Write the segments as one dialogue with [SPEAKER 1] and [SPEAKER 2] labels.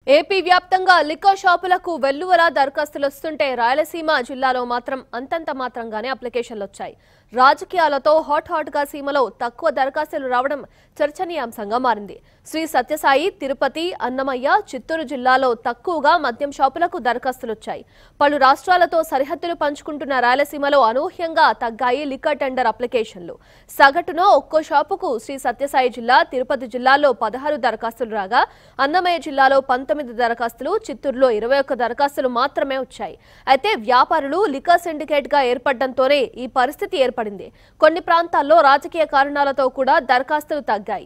[SPEAKER 1] AP వ్యాప్తంగా liquor షాపులకు వెల్లువల దరఖాస్తులు వస్తుంటే రాయలసీమ జిల్లాలో మాత్రం అంతంత మాత్రంగానే అప్లికేషన్లు వచ్చాయి రాజకీయాలతో హాట్ హాట్ గా సీమలో తక్కువ దరఖాస్తులు రావడం చర్చనీయాంశంగా మారింది శ్రీ సత్యసాయి తిరుపతి అన్నమయ్య చిత్తూరు జిల్లాలో తక్కువగా మద్యం షాపులకు దరఖాస్తులు వచ్చాయి పలు రాష్ట్రాలతో సరిహద్దులు పంచుకుంటున్న రాయలసీమలో అనూహ్యంగా తగ్గాయి లిక్కర్ టెండర్ అప్లికేషన్లు సగటున ఒక్కో షాపుకు శ్రీ సత్యసాయి జిల్లా తిరుపతి జిల్లాలో పదహారు దరఖాస్తులు రాగా అన్నమయ్య జిల్లాలో పంతొమ్మిది దరఖాస్తులు చిత్తూరులో ఇరవై ఒక్క దరఖాస్తులు మాత్రమే వచ్చాయి అయితే వ్యాపారులు లిక్కర్ సిండికేట్ గా ఏర్పడడంతోనే ఈ పరిస్థితి ఏర్పడింది కొన్ని ప్రాంతాల్లో రాజకీయ కారణాలతో కూడా దరఖాస్తులు తగ్గాయి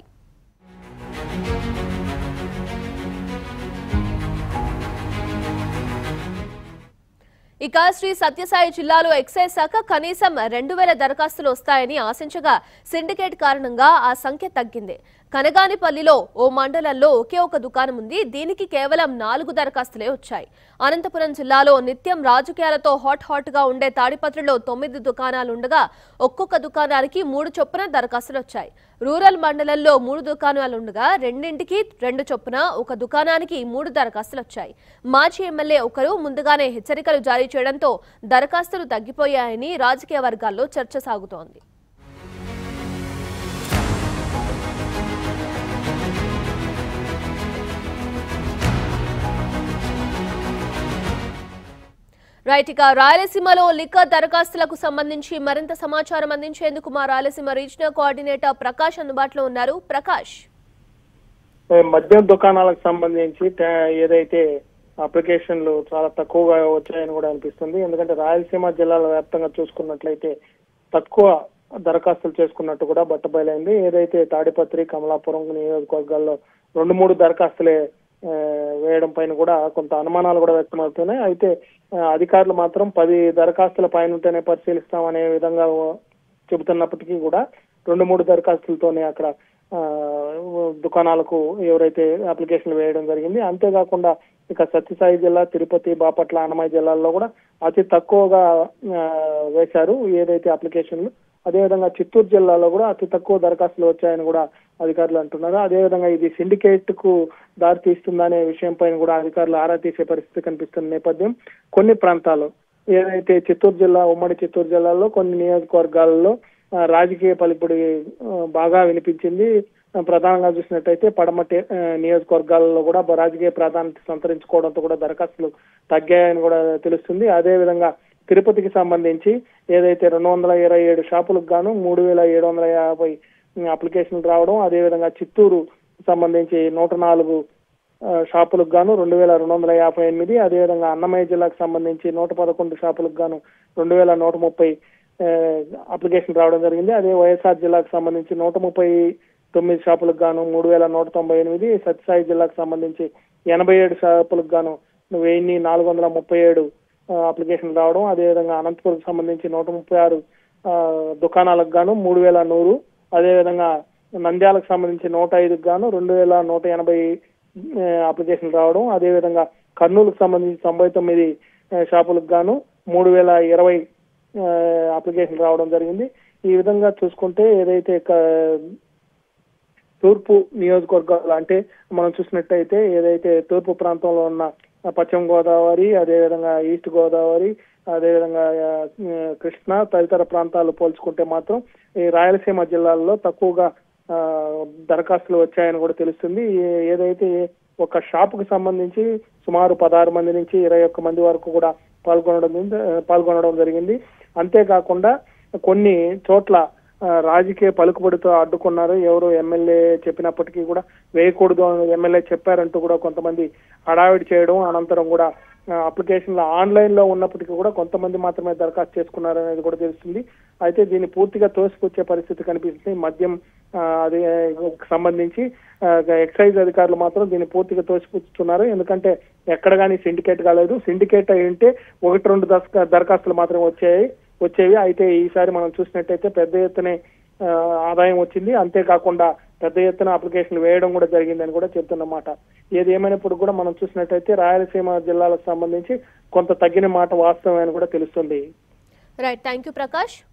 [SPEAKER 1] ఇక శ్రీ సత్యసాయి జిల్లాలో ఎక్సైజ్ శాఖ కనీసం రెండు వేల దరఖాస్తులు వస్తాయని ఆశించగా సిండికేట్ కారణంగా ఆ సంఖ్య తగ్గింది కనగానిపల్లిలో ఓ మండలంలో ఒకే ఒక దుకాణం ఉంది దీనికి కేవలం నాలుగు దరఖాస్తులే వచ్చాయి అనంతపురం జిల్లాలో నిత్యం రాజకీయాలతో హాట్ హాట్ గా ఉండే తాడిపత్రిలో తొమ్మిది దుకాణాలుండగా ఒక్కొక్క దుకాణానికి మూడు చొప్పున దరఖాస్తులు వచ్చాయి రూరల్ మండలంలో మూడు దుకాణాలుండగా రెండింటికి రెండు చొప్పున ఒక దుకాణానికి మూడు దరఖాస్తులు వచ్చాయి మాజీ ఎమ్మెల్యే ఒకరు ముందుగానే హెచ్చరికలు జారీ చేయడంతో దరఖాస్తులు తగ్గిపోయాయని రాజకీయ వర్గాల్లో చర్చ సాగుతోంది రైట్ ఇక రాయలసీమలో లిక్కర్ దరఖాస్తులకు సంబంధించి మరింత సమాచారం అందించేందుకు మా రాయలసీమ రీజనల్ కోఆర్డినేటర్ ప్రకాష్ అందుబాటులో ఉన్నారు ప్రకాష్
[SPEAKER 2] ఏ మద్యం దుకాణాలకు సంబంధించి ట- ఏదైతే అప్లికేషన్లు చాలా తక్కువగా వచ్చాయని కూడా అనిపిస్తుంది ఎందుకంటే రాయలసీమ జిల్లాల వ్యాప్తంగా చూసుకున్నట్లయితే తక్కువ దరఖాస్తులు చేసుకున్నట్టు కూడా బట్టబయలైంది ఏదైతే తాడిపత్రి కమలాపురం నియోజకవర్గాల్లో రెండు మూడు దరఖాస్తులే ఆ, వేయడం పైన కూడా కొంత అనుమానాలు కూడా వ్యక్తమవుతున్నాయి అయితే ఆ, అధికారులు మాత్రం పది దరఖాస్తుల పైన ఉంటేనే పరిశీలిస్తామనే విధంగా చెబుతున్నప్పటికీ కూడా రెండు మూడు దరఖాస్తులతోనే అక్కడ ఆ, దుకాణాలకు ఎవరైతే అప్లికేషన్లు వేయడం జరిగింది అంతేకాకుండా ఇక సత్యసాయి జిల్లా తిరుపతి బాపట్ల అన్నమయ్య జిల్లాల్లో కూడా అతి తక్కువగా ఆ, వేశారు ఏదైతే అప్లికేషన్లు అదేవిధంగా చిత్తూరు జిల్లాలో కూడా అతి తక్కువ దరఖాస్తులు వచ్చాయని కూడా అధికారులు అంటున్నారు అదేవిధంగా ఇది సిండికేట్ కు దారి తీస్తుందనే విషయం పైన కూడా అధికారులు ఆరా తీసే పరిస్థితి కనిపిస్తున్న నేపథ్యం కొన్ని ప్రాంతాలు ఏదైతే చిత్తూరు జిల్లా ఉమ్మడి చిత్తూరు జిల్లాలో కొన్ని నియోజకవర్గాలలో ఆ, రాజకీయ పలుకుబడి ఆ, బాగా వినిపించింది ఆ, ప్రధానంగా చూసినట్టయితే పడమటి ఆ, నియోజకవర్గాలలో కూడా బ- రాజకీయ ప్రాధాన్యత సంతరించుకోవడంతో కూడా దరఖాస్తులు తగ్గాయని కూడా తెలుస్తుంది అదే విధంగా తిరుపతికి సంబంధించి ఏదైతే రెండు వందల ఇరవై ఏడు షాపులకు గాను మూడు వేల ఏడు వందల యాభై అప్లికేషన్లు రావడం అదే విధంగా చిత్తూరు సంబంధించి నూట నాలుగు ఆ, షాపులకు గాను రెండు వేల రెండు వందల యాభై ఎనిమిది అదేవిధంగా అన్నమయ్య జిల్లాకు సంబంధించి నూట పదకొండు షాపులకు గాను రెండు వేల నూట ముప్పై ఆ, అప్లికేషన్ రావడం జరిగింది అదే వైఎస్ఆర్ జిల్లాకు సంబంధించి నూట ముప్పై తొమ్మిది షాపులకు గాను మూడు వేల నూట తొంభై ఎనిమిది సత్యసాయి జిల్లాకు సంబంధించి ఎనభై ఏడు షాపులకు గాను వెయ్యి నాలుగు వందల ముప్పై ఏడు అప్లికేషన్ రావడం అదేవిధంగా అనంతపురం సంబంధించి నూట ముప్పై ఆరు ఆ, దుకాణాలకు గాను మూడు వేల నూరు అదేవిధంగా నంద్యాలకు సంబంధించి నూట ఐదుకు గాను రెండు వేల నూట ఎనభై ఆ, అప్లికేషన్లు రావడం అదేవిధంగా కర్నూలుకు సంబంధించి తొంభై తొమ్మిది ఆ, షాపులకు గాను మూడు వేల ఇరవై ఆ, అప్లికేషన్లు రావడం జరిగింది ఈ విధంగా చూసుకుంటే ఏదైతే క- తూర్పు నియోజకవర్గాలు అంటే మనం చూసినట్టయితే ఏదైతే తూర్పు ప్రాంతంలో ఉన్న పశ్చిమ గోదావరి అదేవిధంగా ఈస్ట్ గోదావరి అదేవిధంగా ఆ, కృష్ణా తదితర ప్రాంతాలు పోల్చుకుంటే మాత్రం ఈ రాయలసీమ జిల్లాల్లో తక్కువగా ఆ, దరఖాస్తులు వచ్చాయని కూడా తెలుస్తుంది ఏ- ఏదైతే ఒక షాపుకు సంబంధించి సుమారు పదహారు మంది నుంచి ఇరవై ఒక్క మంది వరకు కూడా పాల్గొనడం పాల్గొనడం జరిగింది అంతేకాకుండా కొన్ని చోట్ల ఆ, రాజకీయ పలుకుబడితో అడ్డుకున్నారు ఎవరు ఎమ్మెల్యే చెప్పినప్పటికీ కూడా వేయకూడదు అని ఎమ్మెల్యే చెప్పారంటూ కూడా కొంతమంది హడావిడి చేయడం అనంతరం కూడా ఆ, అప్లికేషన్లు ఆన్లైన్ లో ఉన్నప్పటికీ కూడా కొంతమంది మాత్రమే దరఖాస్తు చేసుకున్నారు అనేది కూడా తెలుస్తుంది అయితే దీన్ని పూర్తిగా తోసిపుచ్చే పరిస్థితి కనిపిస్తుంది మద్యం ఆ, అది సంబంధించి ఆ, ఎక్సైజ్ అధికారులు మాత్రం దీన్ని పూర్తిగా తోసిపుచ్చుతున్నారు ఎందుకంటే ఎక్కడ కానీ సిండికేట్ కాలేదు సిండికేట్ అయి ఉంటే ఒకటి రెండు దరఖా- దరఖాస్తులు మాత్రమే వచ్చాయి వచ్చేవి అయితే ఈసారి మనం చూసినట్టయితే పెద్ద ఎత్తునే ఆ, ఆదాయం వచ్చింది అంతేకాకుండా పెద్ద ఎత్తున అప్లికేషన్లు వేయడం కూడా జరిగిందని కూడా చెప్తున్నమాట ఏది ఏమైనప్పుడు కూడా మనం చూసినట్టయితే రాయలసీమ జిల్లాలకు సంబంధించి కొంత తగ్గిన మాట వాస్తవమే అని కూడా తెలుస్తుంది
[SPEAKER 1] రైట్ థ్యాంక్ యూ ప్రకాష్